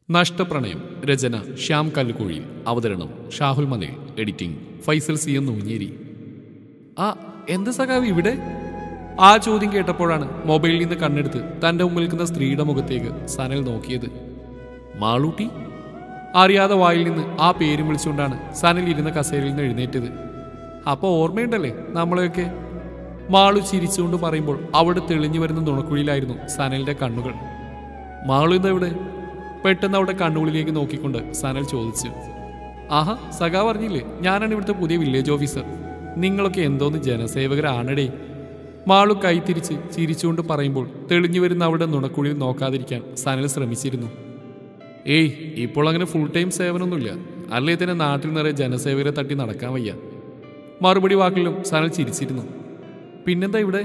നഷ്ടപ്രണയം രചന ശ്യാം കല്ലുകുഴിയിൽ അവതരണം Shahul Malayil editing Faisal C M Noonjeri ആ എന്ത് സഖാവ് ഇവിടെ ആ ചോദ്യം കേട്ടപ്പോഴാണ് മൊബൈലിൽ നിന്ന് കണ്ണെടുത്ത് തന്റെ മുമ്പിൽ നിൽക്കുന്ന സ്ത്രീയുടെ മുഖത്തേക്ക് സനൽ നോക്കിയത് മാളൂട്ടി അറിയാതെ വായിൽ നിന്ന് ആ പേരും വിളിച്ചുകൊണ്ടാണ് സനൽ ഇരുന്ന കസേരയിൽ നിന്ന് എഴുന്നേറ്റത് അപ്പോൾ ഓർമ്മയുണ്ടല്ലേ നമ്മളെയൊക്കെ മാളു ചിരിച്ചുകൊണ്ട് പറയുമ്പോൾ അവിടെ തെളിഞ്ഞു വരുന്ന നുണക്കുഴിയിലായിരുന്നു സനലിന്റെ കണ്ണുകൾ മാളു എന്താ ഇവിടെ പെട്ടെന്ന് അവിടെ കണ്ണുകളിലേക്ക് നോക്കിക്കൊണ്ട് സനൽ ചോദിച്ചു ആഹാ സഖാ പറഞ്ഞില്ലേ ഞാനാണ് ഇവിടുത്തെ പുതിയ വില്ലേജ് ഓഫീസർ നിങ്ങളൊക്കെ എന്തോന്ന് ജനസേവകരാണടേ മാളു കൈത്തിരിച്ച് ചിരിച്ചുകൊണ്ട് പറയുമ്പോൾ തെളിഞ്ഞു വരുന്ന അവിടെ നുണക്കുഴിയിൽ നോക്കാതിരിക്കാൻ സനൽ ശ്രമിച്ചിരുന്നു ഏയ് ഇപ്പോൾ അങ്ങനെ ഫുൾ ടൈം സേവനമൊന്നുമില്ല അല്ലേ തന്നെ നാട്ടിൽ നിറയെ ജനസേവകരെ തട്ടി നടക്കാൻ വയ്യ മറുപടി വാക്കിലും സനൽ ചിരിച്ചിരുന്നു പിന്നെന്താ ഇവിടെ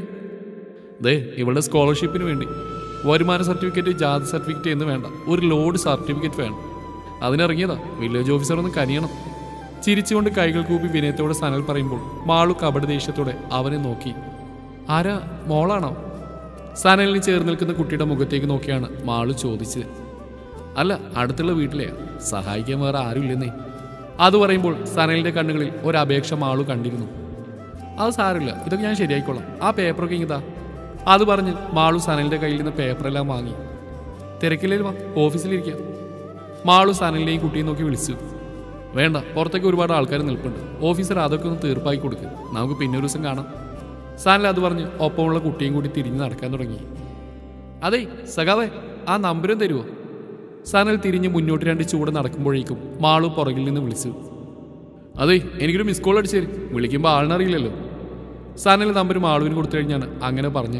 ദേ ഇവളുടെ സ്കോളർഷിപ്പിന് വേണ്ടി വരുമാന സർട്ടിഫിക്കറ്റ് ജാതി സർട്ടിഫിക്കറ്റ് എന്ന് വേണ്ട ഒരു ലോഡ് സർട്ടിഫിക്കറ്റ് വേണം അതിനിറങ്ങിയതാ വില്ലേജ് ഓഫീസർ ഒന്ന് കനിയണം ചിരിച്ചുകൊണ്ട് കൈകൾ കൂപ്പി വിനയത്തോടെ സനൽ പറയുമ്പോൾ മാളു കപട ദേഷ്യത്തോടെ അവനെ നോക്കി ആരാ മോളാണോ സനലിന് ചേർന്ന് നിൽക്കുന്ന കുട്ടിയുടെ മുഖത്തേക്ക് നോക്കിയാണ് മാളു ചോദിച്ചത് അല്ല അടുത്തുള്ള വീട്ടിലെ സഹായിക്കാൻ വേറെ ആരുമില്ലെന്നേ അത് പറയുമ്പോൾ സനലിന്റെ കണ്ണുകളിൽ ഒരു അപേക്ഷ മാളു കണ്ടിരുന്നു അത് സാരമില്ല ഇതൊക്കെ ഞാൻ ശരിയായിക്കോളാം ആ പേപ്പറൊക്കെ ഇങ്ങതാ അത് പറഞ്ഞ് മാളു സനലിന്റെ കയ്യിൽ നിന്ന് പേപ്പറെല്ലാം വാങ്ങി തിരക്കില്ലേലും വാ ഓഫീസിലിരിക്കാം മാളു സനലിനെയും കുട്ടിയും നോക്കി വിളിച്ചു വേണ്ട പുറത്തേക്ക് ഒരുപാട് ആൾക്കാർ നിൽപ്പുണ്ട് ഓഫീസർ അതൊക്കെ ഒന്ന് തീർപ്പാക്കി കൊടുക്ക് നമുക്ക് പിന്നെ ഒരു ദിവസം കാണാം സനൽ അത് പറഞ്ഞ് ഒപ്പമുള്ള കുട്ടിയും കൂടി തിരിഞ്ഞ് നടക്കാൻ തുടങ്ങി അതെ സഖാവേ ആ നമ്പരും തരുമോ സനൽ തിരിഞ്ഞ് മുന്നോട്ട് രണ്ട് ചൂട് നടക്കുമ്പോഴേക്കും മാളു പുറകിൽ നിന്ന് വിളിച്ചു അതെ എനിക്കൊരു മിസ് കോൾ അടിച്ചേര് വിളിക്കുമ്പോൾ ആളിനറിയില്ലല്ലോ സനൽ നമ്പർ മാളുവിന് കൊടുത്തു കഴിഞ്ഞാണ് അങ്ങനെ പറഞ്ഞ്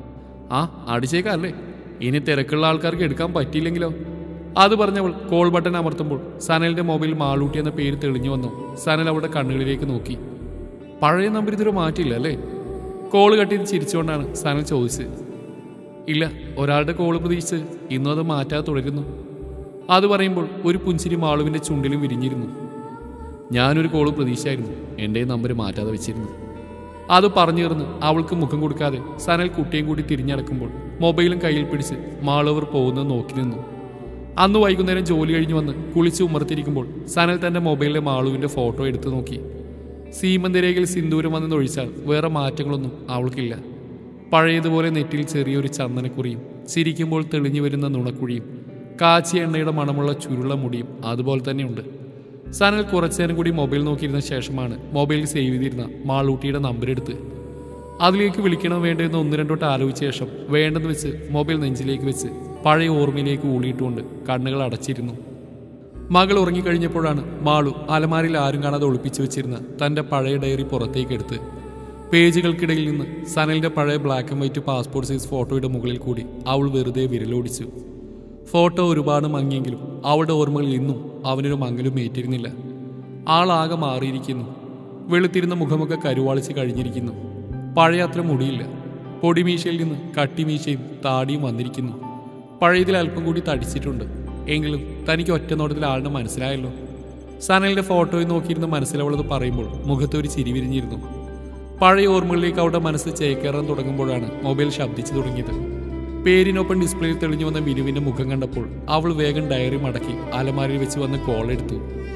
ആ അടിച്ചേക്കല്ലേ ഇനി തിരക്കുള്ള ആൾക്കാർക്ക് എടുക്കാൻ പറ്റിയില്ലെങ്കിലോ അത് പറഞ്ഞവൾ കോൾ ബട്ടൺ അമർത്തുമ്പോൾ സനലിന്റെ മൊബൈൽ മാളൂട്ടി എന്ന പേര് തെളിഞ്ഞു വന്നു സനൽ അവളുടെ കണ്ണുകളിലേക്ക് നോക്കി പഴയ നമ്പർ ഇതൊരു മാറ്റില്ല അല്ലേ കോള് കട്ടി ചിരിച്ചുകൊണ്ടാണ് സനൽ ചോദിച്ചത് ഇല്ല ഒരാളുടെ കോള് പ്രതീക്ഷിച്ച് ഇന്നും അത് മാറ്റാതെ തുടരുന്നു അത് പറയുമ്പോൾ ഒരു പുഞ്ചിരി മാളുവിന്റെ ചുണ്ടിലും വിരിഞ്ഞിരുന്നു ഞാനൊരു കോള് പ്രതീക്ഷയായിരുന്നു എൻ്റെ നമ്പർ മാറ്റാതെ വെച്ചിരുന്നു അത് പറഞ്ഞു തീർന്ന് അവൾക്ക് മുഖം കൊടുക്കാതെ സനൽ കുട്ടിയും കൂടി തിരിഞ്ഞടക്കുമ്പോൾ മൊബൈലും കയ്യിൽ പിടിച്ച് മാളവർ പോകുന്നത് നോക്കി നിന്നു അന്ന് വൈകുന്നേരം ജോലി കഴിഞ്ഞ് വന്ന് കുളിച്ച് ഉമ്മർത്തിരിക്കുമ്പോൾ സനൽ തന്റെ മൊബൈലിലെ മാളുവിന്റെ ഫോട്ടോ എടുത്തു നോക്കി സീമന്തരേഖയിൽ സിന്ദൂരം വന്നെന്ന് ഒഴിച്ചാൽ വേറെ മാറ്റങ്ങളൊന്നും അവൾക്കില്ല പഴയതുപോലെ നെറ്റിൽ ചെറിയൊരു ചന്ദനക്കുറിയും ചിരിക്കുമ്പോൾ തെളിഞ്ഞു വരുന്ന നുണക്കുഴിയും കാച്ചിയ എണ്ണയുടെ മണമുള്ള ചുരുള മുടിയും അതുപോലെ തന്നെയുണ്ട് സനൽ കുറച്ചേരം കൂടി മൊബൈൽ നോക്കിയിരുന്ന ശേഷമാണ് മൊബൈൽ സേവ് ചെയ്തിരുന്ന മാളൂട്ടിയുടെ നമ്പർ എടുത്ത് അതിലേക്ക് വിളിക്കണോ വേണ്ടോ എന്ന് ഒന്ന് രണ്ടോട്ട് ആലോചിച്ച ശേഷം വേണ്ടെന്ന് വെച്ച് മൊബൈൽ നെഞ്ചിലേക്ക് വെച്ച് പഴയ ഓർമ്മയിലേക്ക് ഊളിയിട്ടുകൊണ്ട് കണ്ണുകൾ അടച്ചിരുന്നു മകൾ ഉറങ്ങിക്കഴിഞ്ഞപ്പോഴാണ് മാളു അലമാരിൽ ആരും കാണാതെ ഒളിപ്പിച്ചു വെച്ചിരുന്ന തന്റെ പഴയ ഡയറി പുറത്തേക്ക് എടുത്ത് പേജുകൾക്കിടയിൽ നിന്ന് സനലിന്റെ പഴയ black and white passport size ഫോട്ടോയുടെ മുകളിൽ കൂടി അവൾ വെറുതെ വിരലോടിച്ചു ഫോട്ടോ ഒരുപാട് മങ്ങിയെങ്കിലും അവളുടെ ഓർമ്മകളിൽ ഇന്നും അവനൊരു മങ്ങലും ഏറ്റിരുന്നില്ല ആളാകെ മാറിയിരിക്കുന്നു വെളുത്തിരുന്ന മുഖമൊക്കെ കരുവാളിച്ച് കഴിഞ്ഞിരിക്കുന്നു പഴയ അത്ര മുടിയില്ല പൊടിമീശയിൽ നിന്ന് കട്ടിമീശയും താടിയും വന്നിരിക്കുന്നു പഴയതിൽ അല്പം കൂടി തടിച്ചിട്ടുണ്ട് എങ്കിലും തനിക്ക് ഒറ്റ നോട്ടത്തിൽ ആളുടെ മനസ്സിലായല്ലോ സനലിന്റെ ഫോട്ടോയിൽ നോക്കിയിരുന്ന മനസ്സിലവളത് പറയുമ്പോൾ മുഖത്ത് ഒരു ചിരി വിരിഞ്ഞിരുന്നു പഴയ ഓർമ്മകളിലേക്ക് അവളുടെ മനസ്സ് ചേക്കേറാൻ തുടങ്ങുമ്പോഴാണ് മൊബൈൽ ശബ്ദിച്ചു തുടങ്ങിയത് പേരിനൊപ്പം ഡിസ്പ്ലേയിൽ തെളിഞ്ഞു വന്ന വിനുവിന്റെ മുഖം കണ്ടപ്പോൾ അവൾ വേഗം ഡയറി മടക്കി അലമാരയിൽ വെച്ച് വന്ന് കോൾ എടുത്തു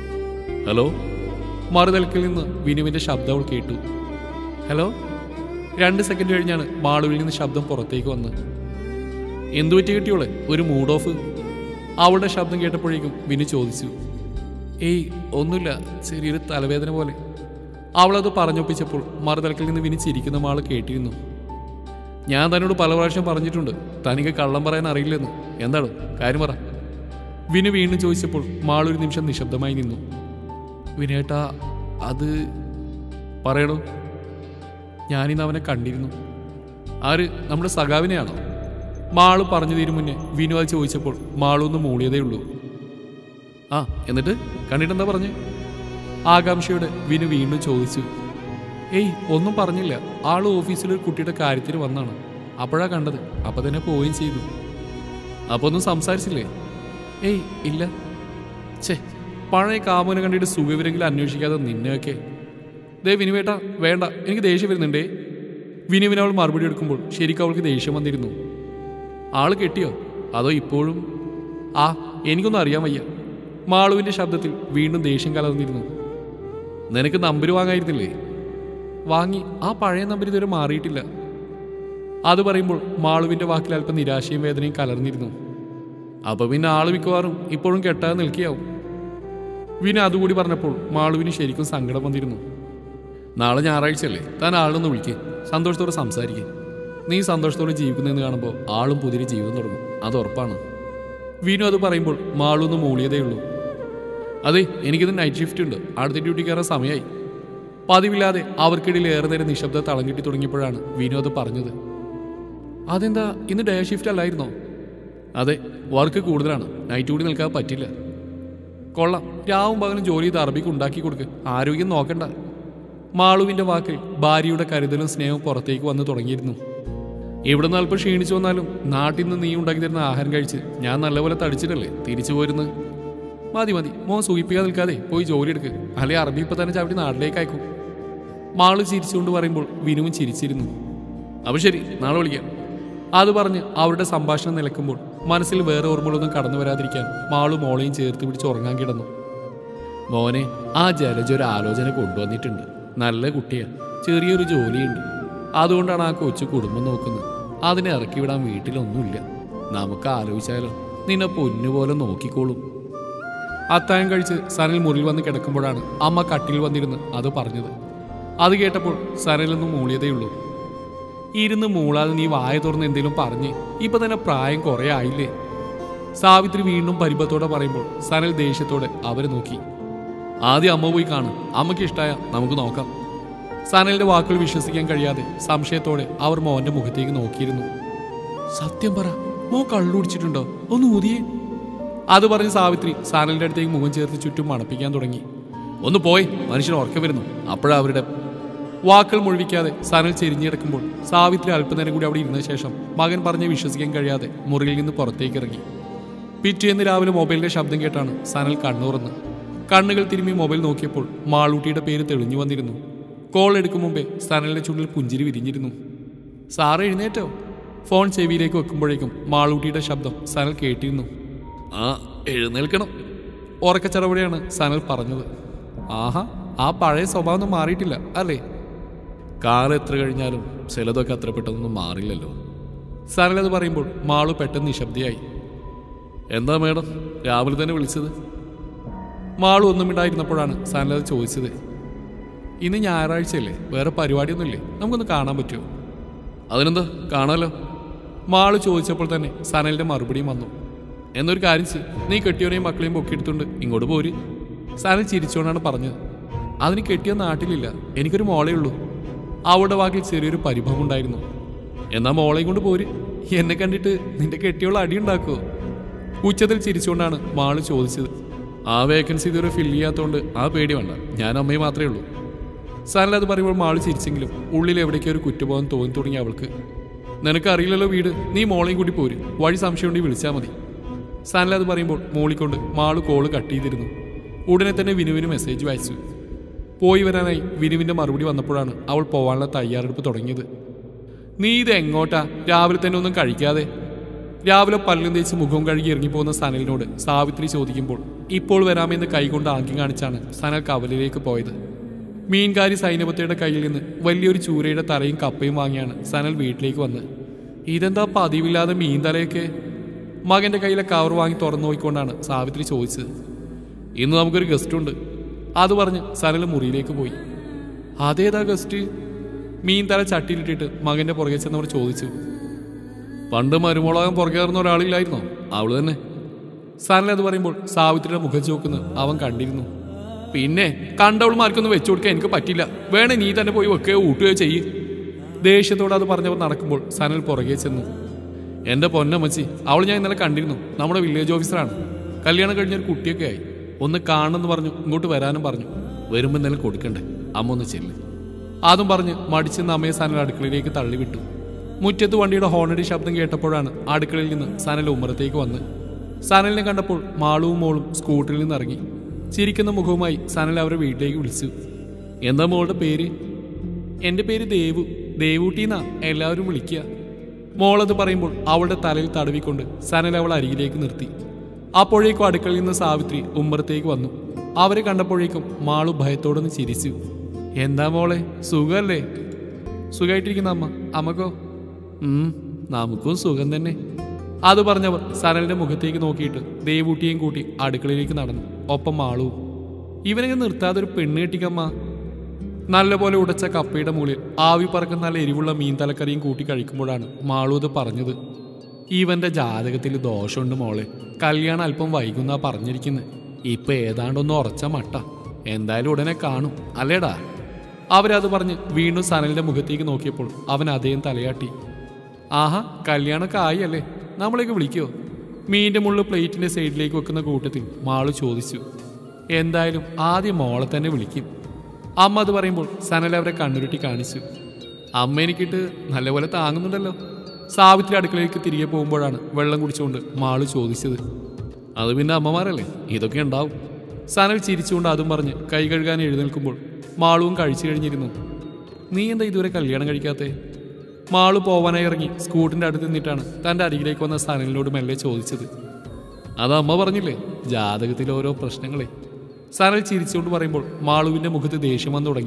ഹലോ മറുതലക്കിൽ നിന്ന് വിനുവിന്റെ ശബ്ദം അവൾ കേട്ടു ഹലോ രണ്ട് സെക്കൻഡ് കഴിഞ്ഞാണ് മാളുവിൽ നിന്ന് ശബ്ദം പുറത്തേക്ക് വന്നത് എന്തു പറ്റി കിട്ടിയോളെ ഒരു മൂഡ് ഓഫ് അവളുടെ ശബ്ദം കേട്ടപ്പോഴേക്കും വിനു ചോദിച്ചു ഏയ് ഒന്നുമില്ല ചെറിയൊരു തലവേദന പോലെ അവളത് പറഞ്ഞൊപ്പിച്ചപ്പോൾ മറുതലക്കിൽ നിന്ന് വിനി ചിരിക്കുന്ന മാള് കേട്ടിരുന്നു ഞാൻ തന്നോട് പല പ്രാവശ്യം പറഞ്ഞിട്ടുണ്ട് തനിക്ക് കള്ളം പറയാൻ അറിയില്ലെന്ന് എന്താണ് കാര്യം പറ വിനു വീണ്ടും ചോദിച്ചപ്പോൾ മാളൊരു നിമിഷം നിശബ്ദമായി നിന്നു വിനേട്ടാ അത് പറയണോ ഞാനിന്ന് അവനെ കണ്ടിരുന്നു ആര് നമ്മുടെ സഖാവിനെയാണോ മാളു പറഞ്ഞു തീരും മുന്നേ വിനു അത് ചോദിച്ചപ്പോൾ മാളു ഒന്ന് മൂളിയതേ ഉള്ളൂ ആ എന്നിട്ട് കണ്ടിട്ടെന്താ പറഞ്ഞു ആകാംക്ഷയോടെ വിനു വീണ്ടും ചോദിച്ചു ഏയ് ഒന്നും പറഞ്ഞില്ല ആള് ഓഫീസിൽ ഒരു കുട്ടിയുടെ കാര്യത്തിന് വന്നാണ് അപ്പോഴാ കണ്ടത് അപ്പൊ തന്നെ പോവുകയും ചെയ്തു അപ്പൊ ഒന്നും സംസാരിച്ചില്ലേ ഏയ് ഇല്ല ഛേ പഴയ കാമുനെ കണ്ടിട്ട് സുഖവിവരെങ്കിലും അന്വേഷിക്കാതെ നിന്നെയൊക്കെ ദേ വിനുവേട്ട വേണ്ട എനിക്ക് ദേഷ്യം വരുന്നുണ്ടേ വിനുവിന് അവൾ മറുപടി എടുക്കുമ്പോൾ ശരിക്കും അവൾക്ക് ദേഷ്യം വന്നിരുന്നു ആള് കെട്ടിയോ അതോ ഇപ്പോഴും ആ എനിക്കൊന്നും അറിയാൻ വയ്യ മാളുവിന്റെ ശബ്ദത്തിൽ വീണ്ടും ദേഷ്യം കലർന്നിരുന്നു നിനക്ക് നമ്പർ വാങ്ങായിരുന്നില്ലേ വാങ്ങി ആ പഴയ നമ്പർ ഇതുവരെ മാറിയിട്ടില്ല അത് പറയുമ്പോൾ മാളുവിന്റെ വാക്കിൽ അല്പം നിരാശയും വേദനയും കലർന്നിരുന്നു അപ്പൊ പിന്നെ ആള് മിക്കവാറും ഇപ്പോഴും കെട്ടാതെ നിൽക്കുകയാവും വിന അതുകൂടി പറഞ്ഞപ്പോൾ മാളുവിന് ശരിക്കും സങ്കടം വന്നിരുന്നു നാളെ ഞായറാഴ്ചയല്ലേ താൻ ആളൊന്ന് വിളിക്ക് സന്തോഷത്തോടെ സംസാരിക്കുക നീ സന്തോഷത്തോടെ ജീവിക്കുന്നതെന്ന് കാണുമ്പോൾ ആളും പുതിയ ജീവിതം തുടങ്ങും അത് ഉറപ്പാണ് വീണു അത് പറയുമ്പോൾ മാളൊന്ന് മൂളിയതേ ഉള്ളൂ അതെ എനിക്കിത് നൈറ്റ് ഷിഫ്റ്റ് ഉണ്ട് അടുത്ത ഡ്യൂട്ടി കയറാൻ സമയമായി പതിവില്ലാതെ അവർക്കിടയിൽ ഏറെ നേരം നിശബ്ദ തളം കിട്ടി തുടങ്ങിയപ്പോഴാണ് വിനു അത് പറഞ്ഞത് അതെന്താ ഇന്ന് ഡേ ഷിഫ്റ്റ് അല്ലായിരുന്നോ അതെ വർക്ക് കൂടുതലാണ് നൈറ്റ് കൂടി നിൽക്കാൻ പറ്റില്ല കൊള്ളാം രാവും പകലും ജോലി ചെയ്ത് അറബിക്ക് ഉണ്ടാക്കി കൊടുക്ക് ആരോഗ്യം നോക്കണ്ട മാളുവിന്റെ വാക്കിൽ ഭാര്യയുടെ കരുതലും സ്നേഹവും പുറത്തേക്ക് വന്നു തുടങ്ങിയിരുന്നു ഇവിടെ നിന്ന് അല്പം ക്ഷീണിച്ചു വന്നാലും നാട്ടിൽ നിന്ന് നീ ഉണ്ടാക്കി തരുന്ന ആഹാരം കഴിച്ച് ഞാൻ നല്ലപോലെ തടിച്ചിട്ടല്ലേ തിരിച്ചു പോരുന്നത് മതി മതി മോൻ സൂയിപ്പിക്കാതെ നിൽക്കാതെ പോയി ജോലി എടുക്ക് അല്ലെ അറബി ഇപ്പൊ തന്നെ ചവിട്ടി നാട്ടിലേക്ക് അയക്കും മാള് ചിരിച്ചുകൊണ്ട് പറയുമ്പോൾ വിനുവും ചിരിച്ചിരുന്നു അപ്പൊ ശരി നാളെ വിളിക്കാം അത് പറഞ്ഞ് അവരുടെ സംഭാഷണം നിലക്കുമ്പോൾ മനസ്സിൽ വേറെ ഓർമ്മകളൊന്നും കടന്നു വരാതിരിക്കാൻ മാളും മോളെയും ചേർത്ത് പിടിച്ച് ഉറങ്ങാൻ കിടന്നു മോനെ ആ ജലജ ഒരു ആലോചന കൊണ്ടുവന്നിട്ടുണ്ട് നല്ല കുട്ടിയാ ചെറിയൊരു ജോലിയുണ്ട് അതുകൊണ്ടാണ് ആ കൊച്ചു കുടുംബം നോക്കുന്നത് അതിനെ ഇറക്കി വിടാൻ വീട്ടിലൊന്നുമില്ല നമുക്ക് ആലോചിച്ചാലോ നിന്നെ പൊന്നുപോലെ നോക്കിക്കോളും അത്താഴം കഴിച്ച് സനൽ മുറിയിൽ വന്ന് കിടക്കുമ്പോഴാണ് അമ്മ കട്ടിൽ വന്നിരുന്ന് അത് പറഞ്ഞത് അത് കേട്ടപ്പോൾ സനലൊന്നും മൂളിയതേയുള്ളൂ ഇരുന്ന് മൂളാതെ നീ വായ തുറന്ന് എന്തെങ്കിലും പറഞ്ഞ് ഇപ്പൊ തന്നെ പ്രായം കുറെ ആയില്ലേ സാവിത്രി വീണ്ടും പരിഭത്തോടെ പറയുമ്പോൾ സനൽ ദേഷ്യത്തോടെ അവരെ നോക്കി ആദ്യം അമ്മ പോയി കാണും അമ്മയ്ക്ക് ഇഷ്ടമായ നമുക്ക് നോക്കാം സനലിന്റെ വാക്കുകൾ വിശ്വസിക്കാൻ കഴിയാതെ സംശയത്തോടെ അവർ മോന്റെ മുഖത്തേക്ക് നോക്കിയിരുന്നു സത്യം പറ മോ കള്ളുടിച്ചിട്ടുണ്ടോ ഒന്ന് ഊതിയേ അത് പറഞ്ഞ് സാവിത്രി സനലിന്റെ അടുത്തേക്ക് മുഖം ചേർത്ത് ചുറ്റും മണപ്പിക്കാൻ തുടങ്ങി ഒന്ന് പോയി മനുഷ്യൻ ഉറക്കം വരുന്നു അപ്പോഴാ അവരുടെ വാക്കുകൾ മുഴുവിക്കാതെ സനൽ ചെരിഞ്ഞിടക്കുമ്പോൾ സാവിത്രി അല്പനേരം കൂടി അവിടെ ഇരുന്ന ശേഷം മകൻ പറഞ്ഞ് വിശ്വസിക്കാൻ കഴിയാതെ മുറിയിൽ നിന്ന് പുറത്തേക്ക് ഇറങ്ങി പിറ്റേന്ന് രാവിലെ മൊബൈലിന്റെ ശബ്ദം കേട്ടാണ് സനൽ കണ്ണുറന്ന് കണ്ണുകൾ തിരുമ്മി മൊബൈൽ നോക്കിയപ്പോൾ മാളൂട്ടിയുടെ പേര് തെളിഞ്ഞു വന്നിരുന്നു കോൾ എടുക്കും മുമ്പേ സനലിന്റെ ചുണ്ടിൽ പുഞ്ചിരി വിരിഞ്ഞിരുന്നു സാറ് എഴുന്നേറ്റോ ഫോൺ ചെവിയിലേക്ക് വെക്കുമ്പോഴേക്കും മാളൂട്ടിയുടെ ശബ്ദം സനൽ കേട്ടിരുന്നു ആ എഴുന്നേൽക്കണം ഉറക്കച്ചടപടിയാണ് സനൽ പറഞ്ഞത് ആഹാ ആ പഴയ സ്വഭാവം ഒന്നും മാറിയിട്ടില്ല അല്ലേ കാലം എത്ര കഴിഞ്ഞാലും ചിലതൊക്കെ അത്ര പെട്ടെന്നൊന്നും മാറില്ലല്ലോ സനൽ അത് പറയുമ്പോൾ മാളു പെട്ടെന്ന് നിശബ്ദയായി എന്താ മേഡം രാവിലെ തന്നെ വിളിച്ചത് മാളു ഒന്നും ഇണ്ടായിരുന്നപ്പോഴാണ് സനൽ അത് ചോദിച്ചത് ഇന്ന് ഞായറാഴ്ചയല്ലേ വേറെ പരിപാടിയൊന്നുമില്ലേ നമുക്കൊന്ന് കാണാൻ പറ്റുമോ അതിനെന്താ കാണാലോ മാള് ചോദിച്ചപ്പോൾ തന്നെ സനലിന്റെ മറുപടിയും വന്നു എന്നൊരു കാര്യം ചെയ്യ് നീ കെട്ടിയവനെയും മക്കളെയും പൊക്കിയെടുത്തുകൊണ്ട് ഇങ്ങോട്ട് പോര് സനൽ ചിരിച്ചുകൊണ്ടാണ് പറഞ്ഞത് അതിന് കെട്ടിയ നാട്ടിലില്ല എനിക്കൊരു മോളേ ഉള്ളൂ അവളുടെ വാക്കിൽ ചെറിയൊരു പരിഭവം ഉണ്ടായിരുന്നു എന്നാ മോളെയും കൊണ്ട് പോര് എന്നെ കണ്ടിട്ട് നിന്റെ കെട്ടിയോൾ അടിയുണ്ടാക്കുമോ ഉച്ചത്തിൽ ചിരിച്ചുകൊണ്ടാണ് മാള് ചോദിച്ചത് ആ വേക്കൻസി ഇതുവരെ ഫില്ല് ചെയ്യാത്തതുകൊണ്ട് ആ പേടി വേണ്ട ഞാൻ അമ്മയെ മാത്രമേ ഉള്ളൂ സനൽ അത് പറയുമ്പോൾ മാള് ചിരിച്ചെങ്കിലും ഉള്ളിൽ എവിടേക്കോ ഒരു കുറ്റബോധം തോന്നി തുടങ്ങി അവൾക്ക് നിനക്കറിയില്ലല്ലോ വീട് നീ മോളെയും കൂടി പോര് വഴി സംശയമുണ്ടെങ്കിൽ വിളിച്ചാൽ മതി സനൽ അത് പറയുമ്പോൾ മോളിക്കൊണ്ട് മാള് കോള് കട്ട് ചെയ്തിരുന്നു ഉടനെ തന്നെ വിനുവിന് മെസ്സേജ് വായിച്ചു പോയി വരാനായി വിനുവിന്റെ മറുപടി വന്നപ്പോഴാണ് അവൾ പോവാനുള്ള തയ്യാറെടുപ്പ് തുടങ്ങിയത് നീ ഇത് എങ്ങോട്ടാ രാവിലെ തന്നെ ഒന്നും കഴിക്കാതെ രാവിലെ പല്ലും തേച്ച് മുഖവും കഴുകി ഇറങ്ങിപ്പോകുന്ന സനലിനോട് സാവിത്രി ചോദിക്കുമ്പോൾ ഇപ്പോൾ വരാമെന്ന് കൈകൊണ്ട് ആംഗ്യം കാണിച്ചാണ് സനൽ കവലിലേക്ക് പോയത് മീൻകാരി സൈനപത്തയുടെ കയ്യിൽ നിന്ന് വലിയൊരു ചൂരയുടെ തറയും കപ്പയും വാങ്ങിയാണ് സനൽ വീട്ടിലേക്ക് വന്ന് ഇതെന്താ പതിവില്ലാതെ മീൻ തലയൊക്കെ മകന്റെ കയ്യിലെ കവർ വാങ്ങി തുറന്നു നോക്കിക്കൊണ്ടാണ് സാവിത്രി ചോദിച്ചത് ഇന്ന് നമുക്കൊരു ഗസ്റ്റ് ഉണ്ട് അത് പറഞ്ഞ് സനൽ മുറിയിലേക്ക് പോയി അതേതാ ഗസ്റ്റ് മീൻ തല ചട്ടിയിലിട്ടിട്ട് മകന്റെ പുറകെ ചെന്നവർ ചോദിച്ചു പണ്ട് മരുമോളാകം പുറകെ കയറുന്ന ഒരാളില്ലായിരുന്നോ അവള് തന്നെ സനൽ അത് പറയുമ്പോൾ സാവിത്രിയുടെ മുഖം ചോക്കുന്ന അവൻ കണ്ടിരുന്നു പിന്നെ കണ്ടവൾമാർക്കൊന്നും വെച്ചു കൊടുക്കാൻ എനിക്ക് പറ്റില്ല വേണേ നീ തന്നെ പോയി വെക്കുകയോ ഊട്ടുകയോ ചെയ്യ് ദേഷ്യത്തോടെ അത് പറഞ്ഞവർ നടക്കുമ്പോൾ സനൽ പുറകെ ചെന്നു എന്റെ പൊന്നമ്മച്ചി അവൾ ഞാൻ ഇന്നലെ കണ്ടിരുന്നു നമ്മുടെ വില്ലേജ് ഓഫീസറാണ് കല്യാണം കഴിഞ്ഞൊരു കുട്ടിയൊക്കെ ആയി ഒന്ന് കാണണമെന്ന് പറഞ്ഞു ഇങ്ങോട്ട് വരാനും പറഞ്ഞു വരുമ്പോൾ എന്തെങ്കിലും കൊടുക്കണ്ടേ അമ്മ ഒന്ന് ചെല്ല് അതും പറഞ്ഞ് മടിച്ചെന്ന് അമ്മയെ സനൽ അടുക്കളയിലേക്ക് തള്ളിവിട്ടു മുറ്റത്ത് വണ്ടിയുടെ ഹോണടി ശബ്ദം കേട്ടപ്പോഴാണ് അടുക്കളയിൽ നിന്ന് സനൽ ഉമ്മറത്തേക്ക് വന്ന് സനലിനെ കണ്ടപ്പോൾ മാളുവും മോളും സ്കൂട്ടറിൽ നിന്ന് ഇറങ്ങി ചിരിക്കുന്ന മുഖവുമായി സനൽ അവരെ വീട്ടിലേക്ക് വിളിച്ചു എന്താ മോളുടെ പേര് എന്റെ പേര് ദേവു ദേവൂട്ടിന്നാ എല്ലാവരും വിളിക്കുക മോളത് പറയുമ്പോൾ അവളുടെ തലയിൽ തടവിക്കൊണ്ട് സനൽ അവൾ അരികിലേക്ക് നിർത്തി അപ്പോഴേക്കും അടുക്കളയിൽ നിന്ന് സാവിത്രി ഉമ്മറത്തേക്ക് വന്നു അവരെ കണ്ടപ്പോഴേക്കും മാളു ഭയത്തോടൊന്ന് ചിരിച്ചു എന്താ മോളെ സുഖല്ലേ സുഖമായിട്ടിരിക്കുന്ന അമ്മ അമ്മക്കോ ഉം നമുക്കും സുഖം തന്നെ അത് പറഞ്ഞവർ സനലിന്റെ മുഖത്തേക്ക് നോക്കിയിട്ട് ദേവൂട്ടിയെയും കൂട്ടി അടുക്കളയിലേക്ക് നടന്നു ഒപ്പം മാളുവും ഇവനൊക്കെ നിർത്താതെ ഒരു പെണ്ണ് കെട്ടിക്കമ്മ നല്ലപോലെ ഉടച്ച കപ്പയുടെ മുകളിൽ ആവി പറക്കുന്ന നല്ല എരിവുള്ള മീൻ തലക്കറിയും കൂട്ടി കഴിക്കുമ്പോഴാണ് മാളു ഇത് പറഞ്ഞത് ഇവന്റെ ജാതകത്തിൽ ദോഷമുണ്ട് മോളെ കല്യാണം അല്പം വൈകുന്നാ പറഞ്ഞിരിക്കുന്നത് ഇപ്പൊ ഏതാണ്ടൊന്ന് ഉറച്ച മട്ട എന്തായാലും ഉടനെ കാണും അല്ലേടാ അവരത് പറഞ്ഞ് വീണ്ടും സനലിന്റെ മുഖത്തേക്ക് നോക്കിയപ്പോൾ അവൻ അതേം തലയാട്ടി ആഹാ കല്യാണമൊക്കെ ആയി അല്ലേ നമ്മളേക്ക് വിളിക്കോ മീൻ്റെ മുള്ളു പ്ലേറ്റിന്റെ സൈഡിലേക്ക് വെക്കുന്ന കൂട്ടത്തിൽ മാളു ചോദിച്ചു എന്തായാലും ആദ്യം മോളെ തന്നെ വിളിക്കും അമ്മ അത് പറയുമ്പോൾ സനൽ അവരെ കണ്ണുരുട്ടി കാണിച്ചു അമ്മ എനിക്കിട്ട് നല്ലപോലെ താങ്ങുന്നുണ്ടല്ലോ സാവിത്രി അടുക്കളയിലേക്ക് തിരികെ പോകുമ്പോഴാണ് വെള്ളം കുടിച്ചുകൊണ്ട് മാളു ചോദിച്ചത് അത് പിന്നെ അമ്മമാരല്ലേ ഇതൊക്കെ ഉണ്ടാവും സനൽ ചിരിച്ചുകൊണ്ട് അതും പറഞ്ഞ് കൈ കഴുകാൻ എഴുന്നേൽക്കുമ്പോൾ മാളുവും കഴിച്ചു കഴിഞ്ഞിരുന്നു നീ എന്താ ഇതുവരെ കല്യാണം കഴിക്കാത്തേ മാളു പോവാനായി ഇറങ്ങി സ്കൂട്ടിന്റെ അടുത്ത് നിന്നിട്ടാണ് തന്റെ അരികിലേക്ക് വന്ന സനലിനോട് മെല്ലെ ചോദിച്ചത് അത് അമ്മ പറഞ്ഞില്ലേ ജാതകത്തിലെ ഓരോ പ്രശ്നങ്ങളെ സനൽ ചിരിച്ചുകൊണ്ട് പറയുമ്പോൾ മാളുവിന്റെ മുഖത്ത് ദേഷ്യം വന്നു തുടങ്ങി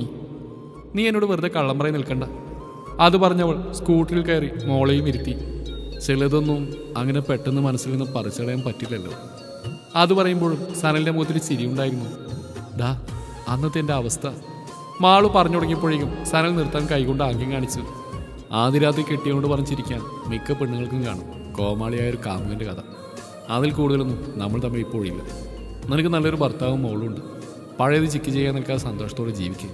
നീ എന്നോട് വെറുതെ കള്ളം പറയാൻ നിൽക്കണ്ട അത് പറഞ്ഞവൾ സ്കൂട്ടറിൽ കയറി മോളെയും ഇരുത്തി ചിലതൊന്നും അങ്ങനെ പെട്ടെന്ന് മനസ്സിൽ നിന്ന് പറിച്ചളയാൻ പറ്റില്ലല്ലോ അത് പറയുമ്പോഴും സനലിന്റെ മുഖത്തിൽ ചിരിയുണ്ടായിരുന്നു ദാ അന്നത്തെ എൻ്റെ അവസ്ഥ മാളു പറഞ്ഞു തുടങ്ങിയപ്പോഴേക്കും സനൽ നിർത്താൻ കൈകൊണ്ട് ആംഗ്യം കാണിച്ചു ആദ്യ രാത്രി കെട്ടിയോണ്ട് പറഞ്ഞിരിക്കാൻ മിക്ക പെണ്ണുങ്ങൾക്കും കാണും കോമാളിയായ ഒരു കാമുകന്റെ കഥ അതിൽ കൂടുതലൊന്നും നമ്മൾ തമ്മിൽ ഇപ്പോഴില്ല നിനക്ക് നല്ലൊരു ഭർത്താവും മോളുണ്ട് പഴയത് ചിക്ക് ചെയ്യാൻ നിൽക്കാതെ സന്തോഷത്തോടെ ജീവിക്കുക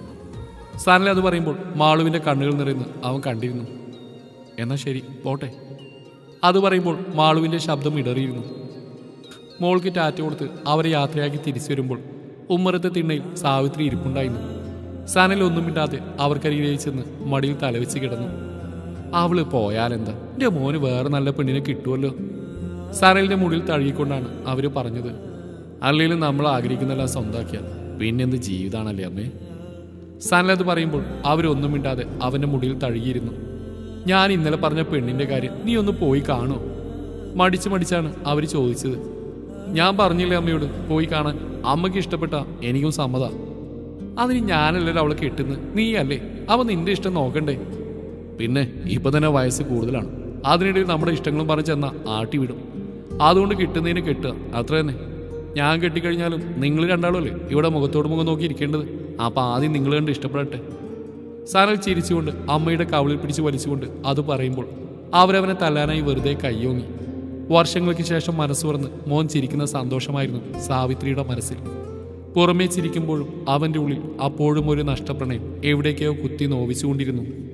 സനൽ അത് പറയുമ്പോൾ മാളുവിൻ്റെ കണ്ണുകൾ നിറയുന്നു അവൻ കണ്ടിരുന്നു എന്നാൽ ശരി പോട്ടെ അത് പറയുമ്പോൾ മാളുവിൻ്റെ ശബ്ദം ഇടറിയിരുന്നു മോൾക്ക് ടാറ്റ കൊടുത്ത് അവരെ യാത്രയാക്കി തിരിച്ചു വരുമ്പോൾ ഉമ്മറത്തെ തിണ്ണയിൽ സാവിത്രി ഇരിപ്പുണ്ടായിരുന്നു സനൽ ഒന്നും മിണ്ടാതെ അവർക്കരികിലേക്ക് ചെന്ന് മടിയിൽ തലവെച്ച് കിടന്നു അവള് പോയാലെന്താ എൻ്റെ മോന് വേറെ നല്ല പെണ്ണിനെ കിട്ടുമല്ലോ സനലിന്റെ മുടിയിൽ തഴുകിക്കൊണ്ടാണ് അവര് പറഞ്ഞത് അല്ലെങ്കിലും നമ്മൾ ആഗ്രഹിക്കുന്നെല്ലാം സ്വന്താക്കിയാൽ പിന്നെന്ത് ജീവിതാണല്ലേ അമ്മേ സനലത് പറയുമ്പോൾ അവരൊന്നും മിണ്ടാതെ അവന്റെ മുടിയിൽ തഴുകിയിരുന്നു ഞാൻ ഇന്നലെ പറഞ്ഞ പെണ്ണിന്റെ കാര്യം നീ ഒന്ന് പോയി കാണോ മടിച്ചു മടിച്ചാണ് അവർ ചോദിച്ചത് ഞാൻ പറഞ്ഞില്ലേ അമ്മയോട് പോയി കാണാൻ അമ്മയ്ക്ക് ഇഷ്ടപ്പെട്ട എനിക്കും സമ്മത അതിന് ഞാനല്ലല്ലോ അവളെ കെട്ടുന്നത് നീ അല്ലേ അവ നിന്റെ ഇഷ്ടം നോക്കണ്ടേ പിന്നെ ഇപ്പൊ തന്നെ വയസ്സ് കൂടുതലാണ് അതിനിടയിൽ നമ്മുടെ ഇഷ്ടങ്ങളും പറഞ്ഞു ചെന്ന ആട്ടി വിടും അതുകൊണ്ട് കിട്ടുന്നതിന് കെട്ടുക അത്ര തന്നെ ഞാൻ കെട്ടിക്കഴിഞ്ഞാലും നിങ്ങൾ രണ്ടാളുമല്ലേ ഇവിടെ മുഖത്തോട് മുഖം നോക്കി ഇരിക്കേണ്ടത് അപ്പൊ ആദ്യം നിങ്ങൾ കണ്ട് ഇഷ്ടപ്പെടട്ടെ സനൽ ചിരിച്ചുകൊണ്ട് അമ്മയുടെ കവിളിൽ പിടിച്ച് വലിച്ചുകൊണ്ട് അത് പറയുമ്പോൾ അവരവനെ തല്ലാനായി വെറുതെ കയ്യോങ്ങി വർഷങ്ങൾക്ക് ശേഷം മനസ്സ് തുറന്ന് മോൻ ചിരിക്കുന്ന സന്തോഷമായിരുന്നു സാവിത്രിയുടെ മനസ്സിൽ പുറമേ ചിരിക്കുമ്പോഴും അവന്റെ ഉള്ളിൽ അപ്പോഴും ഒരു നഷ്ടപ്രണയം എവിടേക്കോ കുത്തി നോവിച്ചുകൊണ്ടിരുന്നു